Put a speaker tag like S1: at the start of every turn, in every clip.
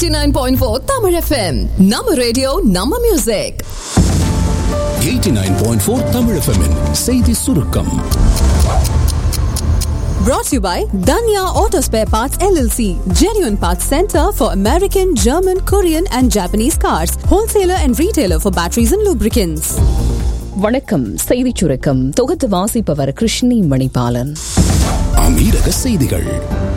S1: 89.4 Tamil FM. நம்ம radio நம்ம music
S2: 89.4 Tamil FM -இன் செய்தி சுருக்கம்
S1: brought to you by Danya Auto Spare Parts LLC, genuine parts center for American, German, Korean and Japanese cars, wholesaler and retailer for batteries and lubricants.
S3: வணக்கம் செய்திச் சுருக்கம் தொகுத்து வாசிப்பவர் கிருஷ்ணி மணிபாலன்
S2: அமீரக செய்திகள்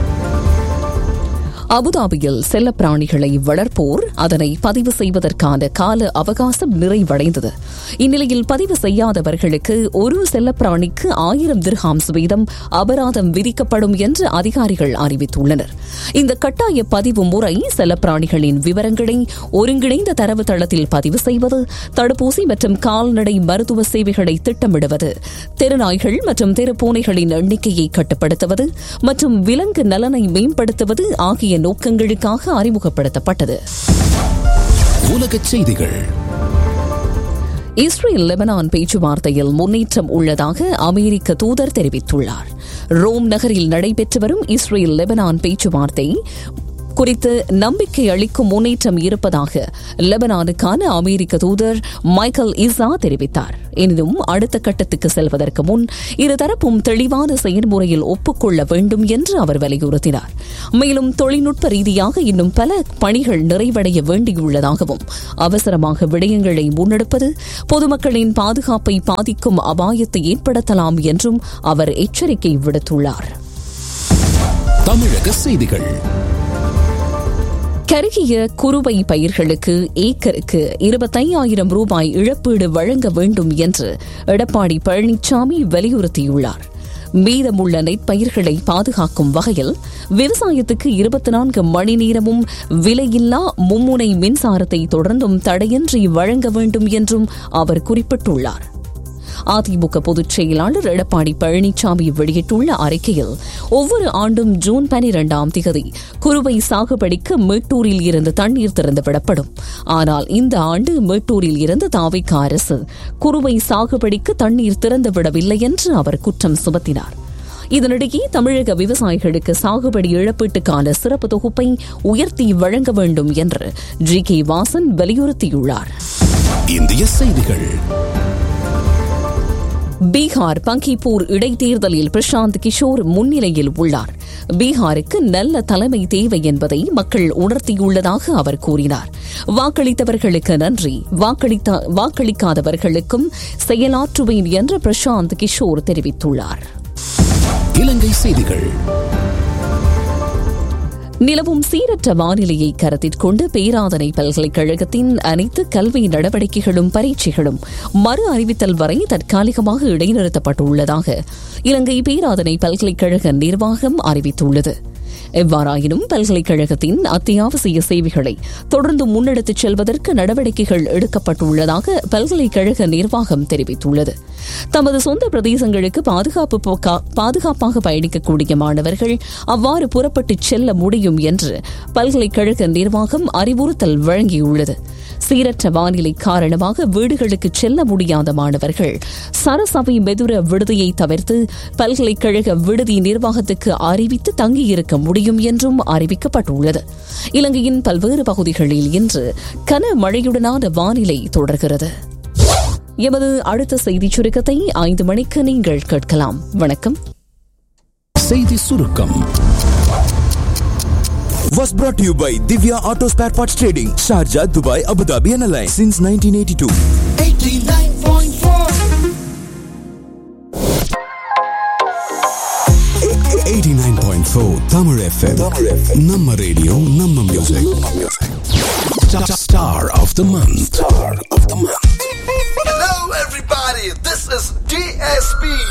S3: அபுதாபியில் செல்லப்பிராணிகளை வளர்ப்போர் அதனை பதிவு செய்வதற்கான கால அவகாசம் நிறைவடைந்தது இந்நிலையில் பதிவு செய்யாதவர்களுக்கு ஒரு செல்லப்பிராணிக்கு ஆயிரம் திர்ஹாம்ஸ் வீதம் அபராதம் விதிக்கப்படும் என்று அதிகாரிகள் அறிவித்துள்ளனர் இந்த கட்டாய பதிவு முறை செல்லப்பிராணிகளின் விவரங்களை ஒருங்கிணைந்த தரவுத்தளத்தில் பதிவு செய்வது தடுப்பூசி மற்றும் கால்நடை மருத்துவ சேவைகளை திட்டமிடுவது தெருநாய்கள் மற்றும் தெருப்பூனைகளின் எண்ணிக்கையை கட்டுப்படுத்துவது மற்றும் விலங்கு நலனை மேம்படுத்துவது ஆகிய நோக்கங்களுக்காக அறிமுகப்படுத்தப்பட்டது
S2: உலகச் செய்திகள்
S3: இஸ்ரேல் லெபனான் பேச்சுவார்த்தையில் முன்னேற்றம் உள்ளதாக அமெரிக்க தூதர் தெரிவித்துள்ளார் ரோம் நகரில் நடைபெற்று வரும் இஸ்ரேல் லெபனான் பேச்சுவார்த்தை குறித்து நம்பிக்கை அளிக்கும் முன்னேற்றம் இருப்பதாக லெபனானுக்கான அமெரிக்க தூதர் மைக்கேல் இசா தெரிவித்தார் எனினும் அடுத்த கட்டத்துக்கு செல்வதற்கு முன் இருதரப்பும் தெளிவான செயல்முறையில் ஒப்புக்கொள்ள வேண்டும் என்று அவர் வலியுறுத்தினார் மேலும் தொழில்நுட்ப ரீதியாக இன்னும் பல பணிகள் நிறைவடைய வேண்டியுள்ளதாகவும் அவசரமாக விடயங்களை முன்னெடுப்பது பொதுமக்களின் பாதுகாப்பை பாதிக்கும் அபாயத்தை ஏற்படுத்தலாம் என்றும் அவர் எச்சரிக்கை விடுத்துள்ளார்
S2: தமிழக செய்திகள்
S3: கருகிய குறுவை பயிர்களுக்கு ஏக்கருக்கு இருபத்தையாயிரம் ரூபாய் இழப்பீடு வழங்க வேண்டும் என்று எடப்பாடி பழனிசாமி வலியுறுத்தியுள்ளார் மீதமுள்ள நெற்பயிர்களை பாதுகாக்கும் வகையில் விவசாயத்துக்கு இருபத்தி நான்கு மணி நேரமும் விலையில்லா மும்முனை மின்சாரத்தை தொடர்ந்தும் தடையின்றி வழங்க வேண்டும் என்றும் அவர் குறிப்பிட்டுள்ளார் அதிமுக பொதுச் செயலாளர் எடப்பாடி பழனிசாமி வெளியிட்டுள்ள அறிக்கையில் ஒவ்வொரு ஆண்டும் ஜூன் பனிரெண்டாம் திகதி குறுவை சாகுபடிக்கு மேட்டூரில் இருந்து தண்ணீர் திறந்துவிடப்படும் ஆனால் இந்த ஆண்டு மேட்டூரில் இருந்து தாவிக்க அரசு குறுவை சாகுபடிக்கு தண்ணீர் திறந்துவிடவில்லை என்று அவர் குற்றம் சுமத்தினார் இதனிடையே தமிழக விவசாயிகளுக்கு சாகுபடி இழப்பீட்டுக்கான சிறப்பு தொகுப்பை உயர்த்தி வழங்க வேண்டும் என்று ஜி கே வாசன் வலியுறுத்தியுள்ளார்
S2: இந்திய செய்திகள்
S3: பீகார் பங்கிப்பூர் இடைத்தேர்தலில் பிரசாந்த் கிஷோர் முன்னிலையில் உள்ளார் பீகாருக்கு நல்ல தலைமை தேவை என்பதை மக்கள் உணர்த்தியுள்ளதாக அவர் கூறினார் வாக்களித்தவர்களுக்கு நன்றி வாக்களிக்காதவர்களுக்கும் செயலாற்றுவேன் என்று பிரசாந்த் கிஷோர் தெரிவித்துள்ளார்
S2: இலங்கை செய்திகள்
S3: நிலவும் சீரற்ற வானிலையை கருத்தில் கொண்டு பேராதனை பல்கலைக்கழகத்தின் அனைத்து கல்வி நடவடிக்கைகளும் பரீட்சைகளும் மறு அறிவித்தல் வரை தற்காலிகமாக இடைநிறுத்தப்பட்டுள்ளதாக இலங்கை பேராதனை பல்கலைக்கழக நிர்வாகம் அறிவித்துள்ளது எவ்வாறாயினும் பல்கலைக்கழகத்தின் அத்தியாவசிய சேவைகளை தொடர்ந்து முன்னெடுத்துச் செல்வதற்கு நடவடிக்கைகள் எடுக்கப்பட்டுள்ளதாக பல்கலைக்கழக நிர்வாகம் தெரிவித்துள்ளது தமது சொந்த பிரதேசங்களுக்கு பாதுகாப்பு பாதுகாப்பாக பயணிக்கக்கூடிய மாணவர்கள் அவ்வாறு புறப்பட்டுச் செல்ல முடியும் என்று பல்கலைக்கழக நிர்வாகம் அறிவுறுத்தல் வழங்கியுள்ளது சீரற்ற வானிலை காரணமாக வீடுகளுக்கு செல்ல முடியாத மாணவர்கள் சரசபை மெதுர விடுதியை தவிர்த்து பல்கலைக்கழக விடுதி நிர்வாகத்துக்கு அறிவித்து தங்கியிருக்க முடியும் என்றும் அறிவிக்கப்பட்டுள்ளது இலங்கையின் பல்வேறு பகுதிகளில் இன்று கனமழையுடனான வானிலை தொடர்கிறது எமது அடுத்த செய்திச் சுருக்கத்தை ஐந்து மணிக்கு நீங்கள் கேட்கலாம் வணக்கம்
S2: செய்தி சுருக்கம்
S4: was brought to you by Divya Auto Spare Parts Trading, Sharjah, Dubai, Abu Dhabi and Alliance since 1982. 89.4 Tamil FM. Namma radio, namma music.
S2: Star of the month. Star of the month.
S5: Hello, everybody. This is DSP.